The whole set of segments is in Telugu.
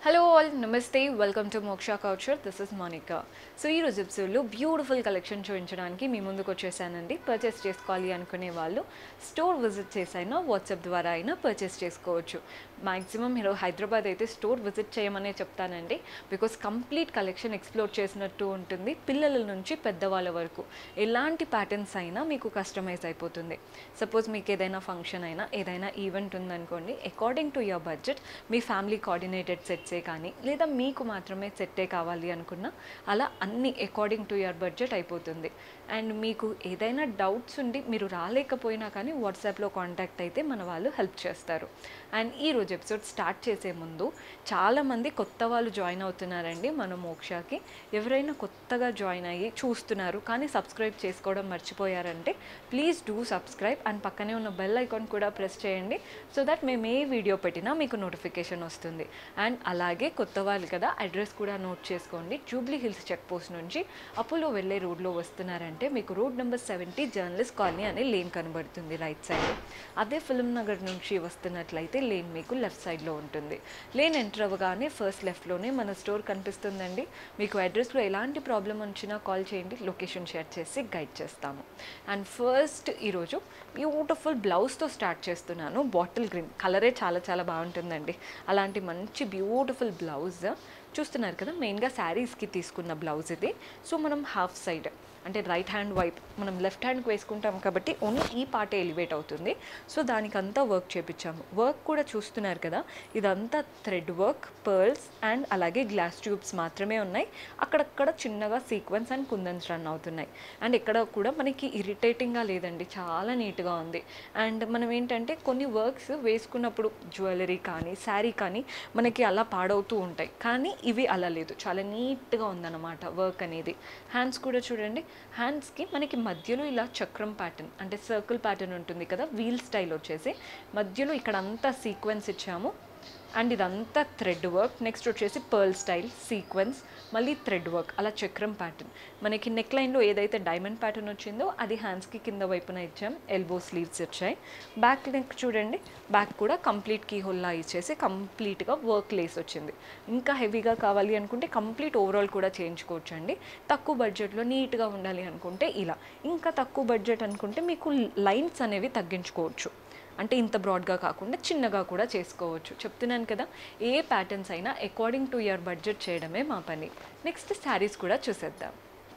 హలో ఆల్ నమస్తే welcome to Moksha couture this is Monica so ఈ రోజు ఎపిసోడ్లో బ్యూటిఫుల్ కలెక్షన్ చూపించడానికి మీ ముందుకు వచ్చేసానండి పర్చేస్ చేసుకోవాలి అనుకునే వాళ్ళు స్టోర్ విజిట్ చేసైనా వాట్సాప్ ద్వారా అయినా పర్చేస్ చేసుకోవచ్చు మ్యాక్సిమం మీరు హైదరాబాద్ అయితే స్టోర్ విజిట్ చేయమనే చెప్తానండి బికాస్ కంప్లీట్ కలెక్షన్ ఎక్స్ప్లోర్ చేసినట్టు ఉంటుంది పిల్లల నుంచి పెద్దవాళ్ళ వరకు ఎలాంటి ప్యాటర్న్స్ అయినా మీకు కస్టమైజ్ అయిపోతుంది సపోజ్ మీకు ఏదైనా ఫంక్షన్ అయినా ఏదైనా ఈవెంట్ ఉందనుకోండి అకార్డింగ్ టు యువర్ బడ్జెట్ మీ ఫ్యామిలీ కోఆర్డినేటెడ్ సెట్సే కానీ లేదా మీకు మాత్రమే సెట్టే కావాలి అనుకున్నా అలా అన్ని అకార్డింగ్ టు యువర్ బడ్జెట్ అయిపోతుంది అండ్ మీకు ఏదైనా డౌట్స్ ఉండి మీరు రాలేకపోయినా కానీ వాట్సాప్లో కాంటాక్ట్ అయితే మన వాళ్ళు హెల్ప్ చేస్తారు అండ్ ఈ రోజు ఎపిసోడ్ స్టార్ట్ చేసే ముందు చాలామంది కొత్త వాళ్ళు జాయిన్ అవుతున్నారండి మన మోక్షకి ఎవరైనా కొత్తగా జాయిన్ అయ్యి చూస్తున్నారు కానీ సబ్స్క్రైబ్ చేసుకోవడం మర్చిపోయారంటే ప్లీజ్ డూ సబ్స్క్రైబ్ అండ్ పక్కనే ఉన్న బెల్ ఐకాన్ కూడా ప్రెస్ చేయండి సో దట్ మేము ఏ వీడియో పెట్టినా మీకు నోటిఫికేషన్ వస్తుంది అండ్ అలాగే కొత్త వాళ్ళు కదా అడ్రస్ కూడా నోట్ చేసుకోండి జూబ్లీ హిల్స్ చెక్ పోస్ట్ నుంచి అపోలో వెళ్ళే రోడ్లో వస్తున్నారంటే మీకు road number seventy journalist colony అనే లేన్ కనబడుతుంది రైట్ సైడ్ అదే ఫిల్మ్ నగర్ నుంచి వస్తున్నట్లయితే లేన్ మీకు లెఫ్ట్ సైడ్లో ఉంటుంది లేన్ ఎంటర్ అవ్వగానే ఫస్ట్ లెఫ్ట్లోనే మన స్టోర్ కనిపిస్తుందండి మీకు అడ్రస్లో ఎలాంటి ప్రాబ్లం వచ్చినా కాల్ చేయండి లొకేషన్ షేర్ చేసి గైడ్ చేస్తాము అండ్ ఫస్ట్ ఈరోజు బ్యూటిఫుల్ బ్లౌజ్తో స్టార్ట్ చేస్తున్నాను బాటిల్ గ్రీన్ కలరే చాలా చాలా బాగుంటుందండి అలాంటి మంచి బ్యూటిఫుల్ బ్లౌజ్ చూస్తున్నారు కదా మెయిన్గా శారీస్కి తీసుకున్న బ్లౌజ్ ఇది సో మనం హాఫ్ సైడ్ అంటే రైట్ హ్యాండ్ వైప్ మనం లెఫ్ట్ హ్యాండ్కి వేసుకుంటాం కాబట్టి ఓన్లీ ఈ పార్టే ఎలివేట్ అవుతుంది సో దానికంతా వర్క్ చేపించాము వర్క్ కూడా చూస్తున్నారు కదా ఇదంతా థ్రెడ్ వర్క్ పర్ల్స్ అండ్ అలాగే గ్లాస్ ట్యూబ్స్ మాత్రమే ఉన్నాయి అక్కడక్కడ చిన్నగా సీక్వెన్స్ అండ్ కుందన్స్ రన్ అవుతున్నాయి అండ్ ఇక్కడ కూడా మనకి ఇరిటేటింగ్గా లేదండి చాలా నీట్గా ఉంది అండ్ మనం ఏంటంటే కొన్ని వర్క్స్ వేసుకున్నప్పుడు జ్యువెలరీ కానీ శారీ కానీ మనకి అలా పాడవుతూ ఉంటాయి కానీ ఇవి అలా లేదు చాలా నీట్గా ఉందన్నమాట వర్క్ అనేది హ్యాండ్స్ కూడా చూడండి హ్యాండ్స్కి మనకి మధ్యలో ఇలా చక్రం ప్యాటర్న్ అంటే సర్కిల్ ప్యాటర్న్ ఉంటుంది కదా వీల్ స్టైల్ వచ్చేసి మధ్యలో ఇక్కడ అంతా సీక్వెన్స్ ఇచ్చాము అండ్ ఇదంతా థ్రెడ్ వర్క్ నెక్స్ట్ వచ్చేసి పర్ల్ స్టైల్ సీక్వెన్స్ మళ్ళీ థ్రెడ్ వర్క్ అలా చక్రం ప్యాటర్న్ మనకి నెక్ లైన్లో ఏదైతే డైమండ్ ప్యాటర్న్ వచ్చిందో అది హ్యాండ్స్కి కింద వైపున ఇచ్చాం ఎల్బో స్లీవ్స్ వచ్చాయి బ్యాక్ నెక్ చూడండి బ్యాక్ కూడా కంప్లీట్ కీ హోల్లా ఇచ్చేసి కంప్లీట్గా వర్క్ లేస్ వచ్చింది ఇంకా హెవీగా కావాలి అనుకుంటే కంప్లీట్ ఓవరాల్ కూడా చేయించుకోవచ్చు అండి తక్కువ బడ్జెట్లో నీట్గా ఉండాలి అనుకుంటే ఇలా ఇంకా తక్కువ బడ్జెట్ అనుకుంటే మీకు లైన్స్ అనేవి తగ్గించుకోవచ్చు అంటే ఇంత బ్రాడ్గా కాకుండా చిన్నగా కూడా చేసుకోవచ్చు చెప్తున్నాను కదా ఏ ప్యాటర్న్స్ అయినా అకార్డింగ్ టు యువర్ బడ్జెట్ చేయడమే మా పని నెక్స్ట్ శారీస్ కూడా చూసేద్దాం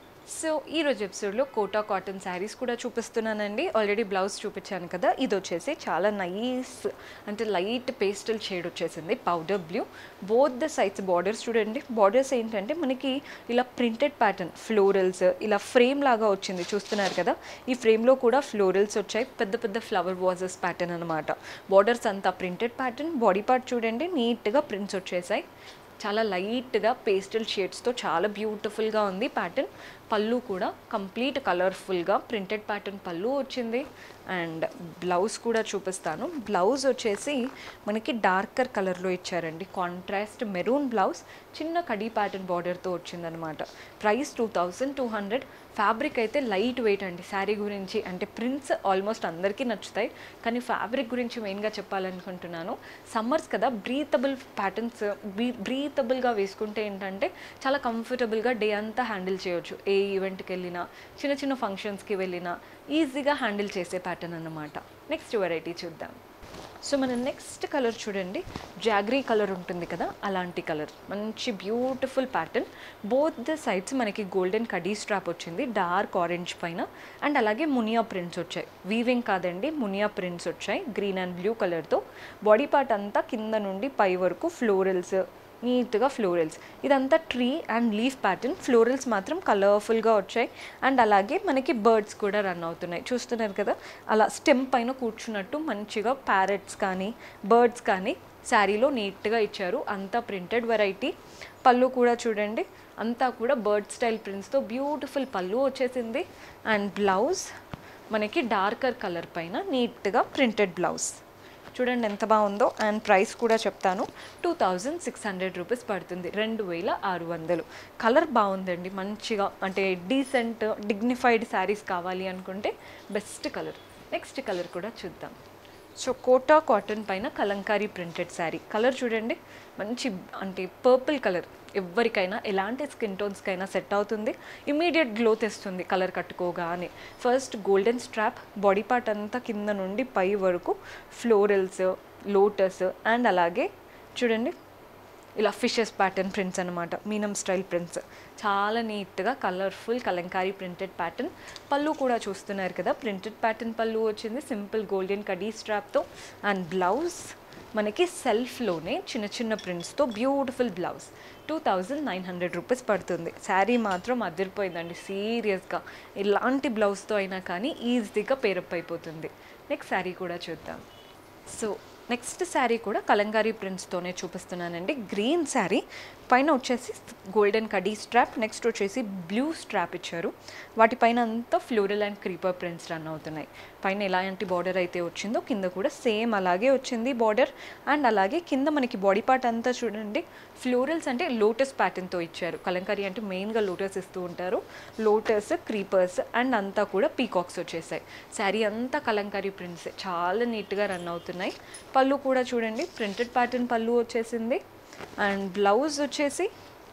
సో ఈ రోజు ఎపిసోడ్లో కోటా కాటన్ శారీస్ కూడా చూపిస్తున్నానండి ఆల్రెడీ బ్లౌజ్ చూపించాను కదా ఇది వచ్చేసి చాలా నైస్ అంటే లైట్ పేస్టల్ షేడ్ వచ్చేసింది powder blue both the sides borders చూడండి బార్డర్స్ ఏంటంటే మనకి ఇలా ప్రింటెడ్ ప్యాటర్న్ ఫ్లోరల్స్ ఇలా ఫ్రేమ్ లాగా వచ్చింది చూస్తున్నారు కదా ఈ ఫ్రేమ్లో కూడా ఫ్లోరల్స్ వచ్చాయి పెద్ద పెద్ద ఫ్లవర్ వాజెస్ ప్యాటర్న్ అనమాట బార్డర్స్ అంతా ప్రింటెడ్ ప్యాటర్న్ బాడీ పార్ట్ చూడండి నీట్గా ప్రింట్స్ వచ్చేసాయి చాలా లైట్గా పేస్టల్ షేడ్స్తో చాలా బ్యూటిఫుల్గా ఉంది ప్యాటర్న్ పళ్ళు కూడా కంప్లీట్ కలర్ఫుల్గా ప్రింటెడ్ ప్యాటర్న్ పళ్ళు వచ్చింది అండ్ బ్లౌజ్ కూడా చూపిస్తాను బ్లౌజ్ వచ్చేసి మనకి డార్కర్ కలర్లో ఇచ్చారండి కాంట్రాస్ట్ మెరూన్ బ్లౌజ్ చిన్న కడీ ప్యాటర్న్ బార్డర్తో వచ్చిందనమాట price two thousand two hundred fabric అయితే లైట్ వెయిట్ అండి శారీ గురించి అంటే ప్రింట్స్ ఆల్మోస్ట్ అందరికీ నచ్చుతాయి కానీ ఫ్యాబ్రిక్ గురించి మెయిన్గా చెప్పాలనుకుంటున్నాను సమ్మర్స్ కదా బ్రీతబుల్ ప్యాటర్న్స్ బ్రీ బ్రీతబుల్గా వేసుకుంటే ఏంటంటే చాలా కంఫర్టబుల్గా డే అంతా హ్యాండిల్ చేయొచ్చు ఏ ఈవెంట్కి వెళ్ళినా చిన్న చిన్న ఫంక్షన్స్కి వెళ్ళినా ఈజీగా హ్యాండిల్ చేసే ప్యాటర్న్ అన్నమాట నెక్స్ట్ వెరైటీ చూద్దాం సో మన నెక్స్ట్ కలర్ చూడండి జాగ్రీ కలర్ ఉంటుంది కదా అలాంటి కలర్ మంచి beautiful pattern both the sides మనకి గోల్డెన్ కడీ స్ట్రాప్ వచ్చింది డార్క్ ఆరెంజ్ పైన అండ్ అలాగే మునియా ప్రింట్స్ వచ్చాయి వీవింగ్ కాదండి మునియా ప్రింట్స్ వచ్చాయి గ్రీన్ అండ్ బ్లూ కలర్తో బాడీ పార్ట్ అంతా కింద నుండి పై వరకు ఫ్లోరల్స్ నీట్గా ఫ్లోరల్స్ ఇదంతా tree and leaf pattern florals మాత్రం కలర్ఫుల్గా వచ్చాయి అండ్ అలాగే మనకి బర్డ్స్ కూడా రన్ అవుతున్నాయి చూస్తున్నారు కదా అలా స్టెమ్ పైన కూర్చున్నట్టు మంచిగా ప్యారెట్స్ కానీ బర్డ్స్ కానీ శారీలో నీట్గా ఇచ్చారు అంతా ప్రింటెడ్ వెరైటీ పళ్ళు కూడా చూడండి అంతా కూడా బర్డ్ స్టైల్ ప్రింట్స్తో బ్యూటిఫుల్ పళ్ళు వచ్చేసింది అండ్ బ్లౌజ్ మనకి డార్కర్ కలర్ పైన నీట్గా ప్రింటెడ్ బ్లౌజ్ చూడండి ఎంత బాగుందో అండ్ ప్రైస్ కూడా చెప్తాను two thousand six hundred rupees పడుతుంది రెండు వేల ఆరు వందలు కలర్ బాగుందండి మంచిగా అంటే డీసెంట్ డిగ్నిఫైడ్ శారీస్ కావాలి అనుకుంటే బెస్ట్ కలర్ నెక్స్ట్ కలర్ కూడా చూద్దాం సో కోటా కాటన్ పైన కలంకారీ ప్రింటెడ్ శారీ కలర్ చూడండి మంచి అంటే పర్పుల్ కలర్ ఎవరికైనా ఎలాంటి స్కిన్ టోన్స్కైనా సెట్ అవుతుంది ఇమీడియట్ గ్లో తెస్తుంది కలర్ కట్టుకోగానే first golden strap body part అంతా కింద నుండి పై వరకు ఫ్లోరల్స్ లోటస్ అండ్ అలాగే చూడండి ఇలా ఫిషెస్ ప్యాటర్న్ ప్రింట్స్ అనమాట మీనం స్టైల్ ప్రింట్స్ చాలా నీట్గా కలర్ఫుల్ కలంకారీ ప్రింటెడ్ ప్యాటర్న్ పళ్ళు కూడా చూస్తున్నారు కదా ప్రింటెడ్ ప్యాటర్న్ పళ్ళు వచ్చింది సింపుల్ గోల్డెన్ కడీ స్ట్రాప్తో అండ్ బ్లౌజ్ మనకి సెల్ఫ్లోనే చిన్న చిన్న ప్రింట్స్తో beautiful blouse two thousand nine hundred rupees పడుతుంది శారీ మాత్రం అదిరిపోయిందండి సీరియస్గా ఎలాంటి బ్లౌజ్తో అయినా కానీ ఈజీగా పేరప్ అయిపోతుంది నెక్స్ట్ శారీ కూడా చూద్దాం సో నెక్స్ట్ శారీ కూడా కలంకారీ ప్రింట్స్తోనే చూపిస్తున్నానండి గ్రీన్ శారీ పైన వచ్చేసి గోల్డెన్ కడీ స్ట్రాప్ నెక్స్ట్ వచ్చేసి బ్లూ స్ట్రాప్ ఇచ్చారు వాటిపైన అంతా floral and creeper prints run అవుతున్నాయి పైన ఎలాంటి బార్డర్ అయితే వచ్చిందో కింద కూడా సేమ్ అలాగే వచ్చింది బార్డర్ అండ్ అలాగే కింద మనకి బాడీ పార్ట్ అంతా చూడండి ఫ్లోరల్స్ అంటే లోటస్ ప్యాటర్న్తో ఇచ్చారు కలంకారీ అంటే మెయిన్గా లోటస్ ఇస్తూ ఉంటారు లోటస్ క్రీపర్స్ అండ్ అంతా కూడా పీకాక్స్ వచ్చేసాయి శారీ అంతా కలంకారీ ప్రింట్స్ చాలా నీట్గా రన్ అవుతున్నాయి పళ్ళు కూడా చూడండి ప్రింటెడ్ ప్యాటర్న్ పళ్ళు వచ్చేసింది అండ్ బ్లౌజ్ వచ్చేసి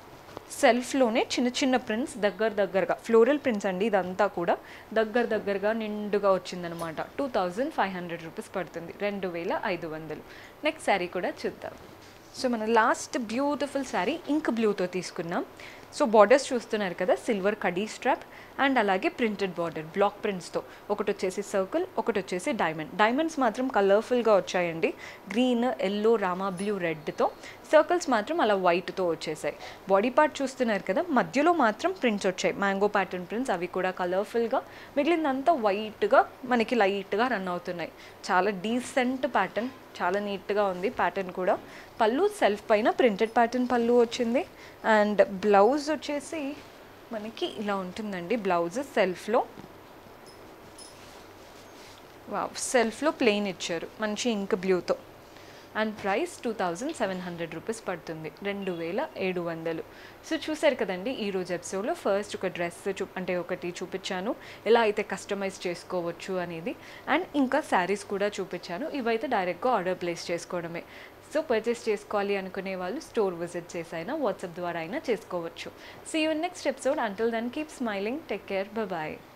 సెల్ఫ్లోనే చిన్న చిన్న ప్రింట్స్ దగ్గర దగ్గరగా ఫ్లోరల్ ప్రింట్స్ అండి ఇదంతా కూడా దగ్గర దగ్గరగా నిండుగా వచ్చిందనమాట two thousand five hundred rupees పడుతుంది రెండు వేల ఐదు వందలు నెక్స్ట్ శారీ కూడా చూద్దాం సో మన లాస్ట్ బ్యూటిఫుల్ శారీ ఇంక్ బ్లూతో తీసుకున్నాం సో బార్డర్స్ చూస్తున్నారు కదా సిల్వర్ కడీ స్ట్రాప్ అండ్ అలాగే ప్రింటెడ్ బార్డర్ బ్లాక్ ప్రింట్స్తో ఒకటి వచ్చేసి సర్కిల్ ఒకటి వచ్చేసి డైమండ్ డైమండ్స్ మాత్రం కలర్ఫుల్గా వచ్చాయండి గ్రీన్ ఎల్లో రామా బ్లూ రెడ్తో సర్కిల్స్ మాత్రం అలా వైట్తో వచ్చేసాయి బాడీ పార్ట్ చూస్తున్నారు కదా మధ్యలో మాత్రం ప్రింట్స్ వచ్చాయి మ్యాంగో ప్యాటర్న్ ప్రింట్స్ అవి కూడా కలర్ఫుల్గా మిగిలిందంతా వైట్గా మనకి లైట్గా రన్ అవుతున్నాయి చాలా డీసెంట్ ప్యాటర్న్ చాలా నీట్గా ఉంది ప్యాటర్న్ కూడా పళ్ళు సెల్ఫ్ పైన ప్రింటెడ్ ప్యాటర్న్ పళ్ళు వచ్చింది అండ్ బ్లౌజ్ వచ్చేసి మనకి ఇలా ఉంటుందండి బ్లౌజ్ సెల్ఫ్లో వావ్ సెల్ఫ్లో ప్లెయిన్ ఇచ్చారు మంచి ఇంక్ బ్లూతో and price two thousand seven hundred rupees పడుతుంది రెండు వేల ఏడు వందలు సో చూసారు కదండి ఈరోజు ఎపిసోడ్లో ఫస్ట్ ఒక డ్రెస్ చూ అంటే ఒకటి చూపించాను ఎలా అయితే కస్టమైజ్ చేసుకోవచ్చు అనేది అండ్ ఇంకా శారీస్ కూడా చూపించాను ఇవైతే డైరెక్ట్గా ఆర్డర్ ప్లేస్ చేసుకోవడమే సో పర్చేస్ చేసుకోవాలి అనుకునే వాళ్ళు స్టోర్ విజిట్ చేసైనా వాట్సాప్ ద్వారా అయినా చేసుకోవచ్చు see you next episode until then keep smiling take care bye